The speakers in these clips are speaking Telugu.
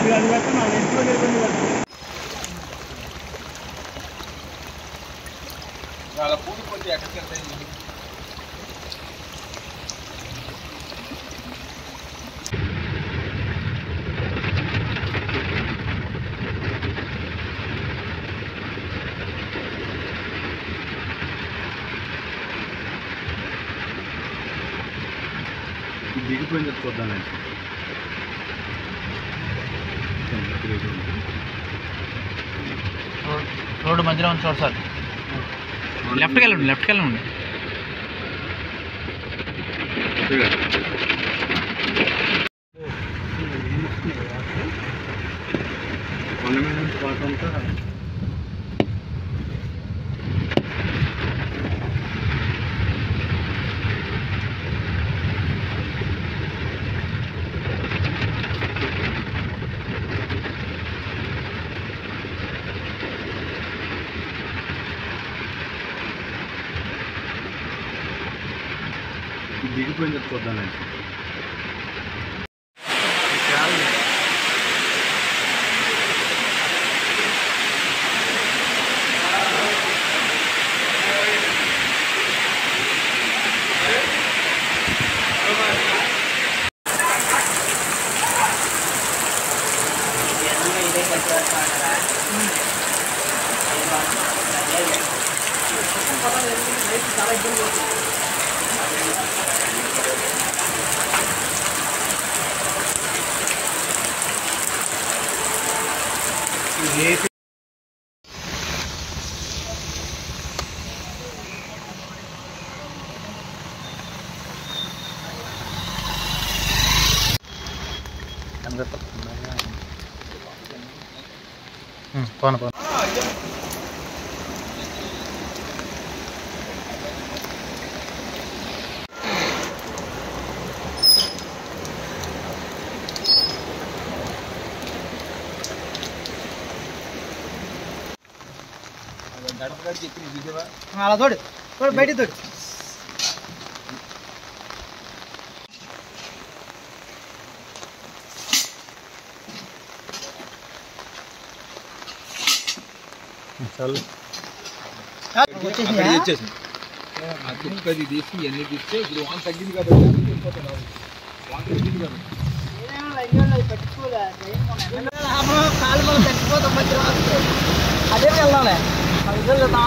అది కాక నా ఇంట్లో ఇబ్బంది పడుతుంది వాళ్ళ పూడి కొంచెం ఎక్కడికి వెళ్తాయి దిగిపోయింది చూద్దానండి రోడ్డు మధ్యలో ఉంది చూడు సార్ లెఫ్ట్కి వెళ్ళండి లెఫ్ట్కి వెళ్ళండి కొండ మీద నుంచి వాటర్ అంతా దిగిపోయింది చూద్దానండి పోను పోను గడప గడి చెప్పి చూసావా అలా చూడు చూడు బయటికి చూడు చాలు అక్కడ ఇచ్చేసింది ఆ కుక్కది తీసి ఇవన్నీ తీస్తే ఇప్పుడు వాన్ తగ్గింది కాబట్టి వెళ్ళిపోతున్నావు వాన్ తగ్గింది కాబట్టి అదే వెళ్దాంలే అది వెళ్దామా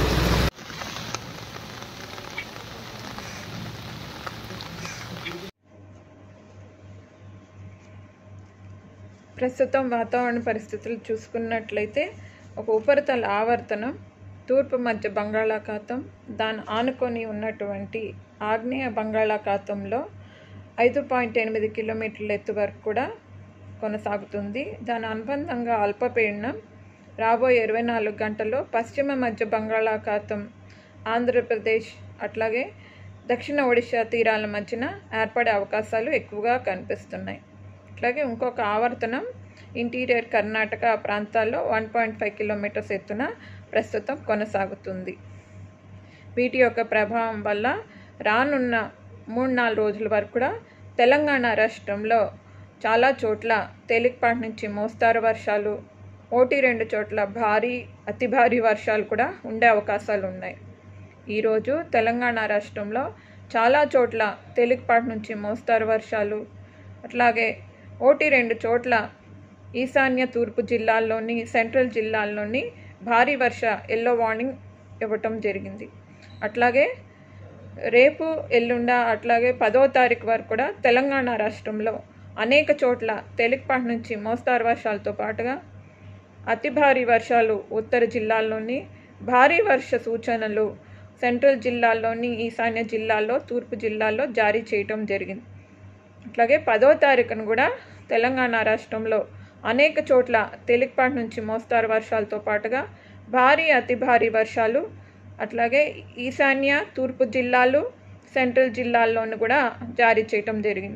ప్రస్తుతం వాతావరణ పరిస్థితులు చూసుకున్నట్లయితే ఒక ఉపరితల ఆవర్తనం తూర్పు మధ్య బంగాళాఖాతం దాని ఆనుకొని ఉన్నటువంటి ఆగ్నేయ బంగాళాఖాతంలో ఐదు పాయింట్ ఎనిమిది కిలోమీటర్ల ఎత్తు వరకు కూడా కొనసాగుతుంది దాని అనుబంధంగా అల్పపీడనం రాబోయే ఇరవై నాలుగు గంటల్లో పశ్చిమ మధ్య బంగాళాఖాతం ఆంధ్రప్రదేశ్ అట్లాగే దక్షిణ ఒడిశా తీరాల మధ్యన ఏర్పడే అవకాశాలు ఎక్కువగా కనిపిస్తున్నాయి అట్లాగే ఇంకొక ఆవర్తనం ఇంటీరియర్ కర్ణాటక ప్రాంతాల్లో వన్ పాయింట్ ఫైవ్ కిలోమీటర్స్ ఎత్తున ప్రస్తుతం కొనసాగుతుంది వీటి యొక్క ప్రభావం వల్ల రానున్న మూడు నాలుగు రోజుల వరకు కూడా తెలంగాణ రాష్ట్రంలో చాలా చోట్ల తేలికపాటి నుంచి మోస్తారు వర్షాలు ఒకటి రెండు చోట్ల భారీ అతి భారీ వర్షాలు కూడా ఉండే అవకాశాలు ఉన్నాయి ఈరోజు తెలంగాణ రాష్ట్రంలో చాలా చోట్ల తేలికపాటి నుంచి మోస్తారు వర్షాలు అట్లాగే ఒకటి రెండు చోట్ల ఈశాన్య తూర్పు జిల్లాల్లోని సెంట్రల్ జిల్లాల్లోని భారీ వర్ష ఎల్లో వార్నింగ్ ఇవ్వటం జరిగింది అట్లాగే రేపు ఎల్లుండ అట్లాగే పదో తారీఖు వరకు కూడా తెలంగాణ రాష్ట్రంలో అనేక చోట్ల తేలికపాటి నుంచి మోస్తారు వర్షాలతో పాటుగా అతి భారీ వర్షాలు ఉత్తర జిల్లాల్లోని భారీ వర్ష సూచనలు సెంట్రల్ జిల్లాల్లోని ఈశాన్య జిల్లాల్లో తూర్పు జిల్లాల్లో జారీ చేయటం జరిగింది అట్లాగే పదో తారీఖున కూడా తెలంగాణ రాష్ట్రంలో అనేక చోట్ల తేలికపాటి నుంచి మోస్తారు వర్షాలతో పాటుగా భారీ అతి భారీ వర్షాలు అట్లాగే ఈశాన్య తూర్పు జిల్లాలు సెంట్రల్ జిల్లాల్లోనూ కూడా జారీ చేయటం జరిగింది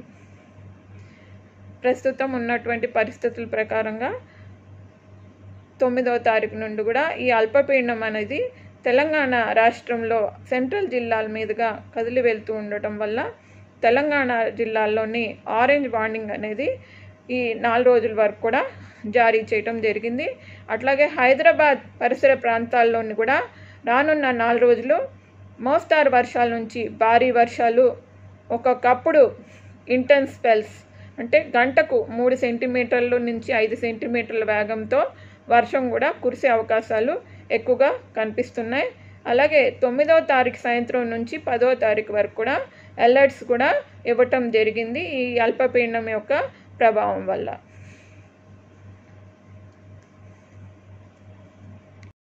ప్రస్తుతం ఉన్నటువంటి పరిస్థితుల ప్రకారంగా తొమ్మిదవ తారీఖు నుండి కూడా ఈ అల్పపీడనం అనేది తెలంగాణ రాష్ట్రంలో సెంట్రల్ జిల్లాల మీదుగా కదిలి వెళ్తూ ఉండటం వల్ల తెలంగాణ జిల్లాల్లోని ఆరెంజ్ వార్నింగ్ అనేది ఈ నాలుగు రోజుల వరకు కూడా జారీ చేయటం జరిగింది అట్లాగే హైదరాబాద్ పరిసర ప్రాంతాల్లోని కూడా రానున్న నాలుగు రోజులు మోస్తారు వర్షాల నుంచి భారీ వర్షాలు ఒక్కొక్కప్పుడు ఇంటెన్స్ స్పెల్స్ అంటే గంటకు మూడు సెంటీమీటర్ల నుంచి ఐదు సెంటీమీటర్ల వేగంతో వర్షం కూడా కురిసే అవకాశాలు ఎక్కువగా కనిపిస్తున్నాయి అలాగే తొమ్మిదవ తారీఖు సాయంత్రం నుంచి పదవ తారీఖు వరకు కూడా అలర్ట్స్ కూడా ఇవ్వటం జరిగింది ఈ అల్పపీడనం యొక్క ప్రభావం వల్ల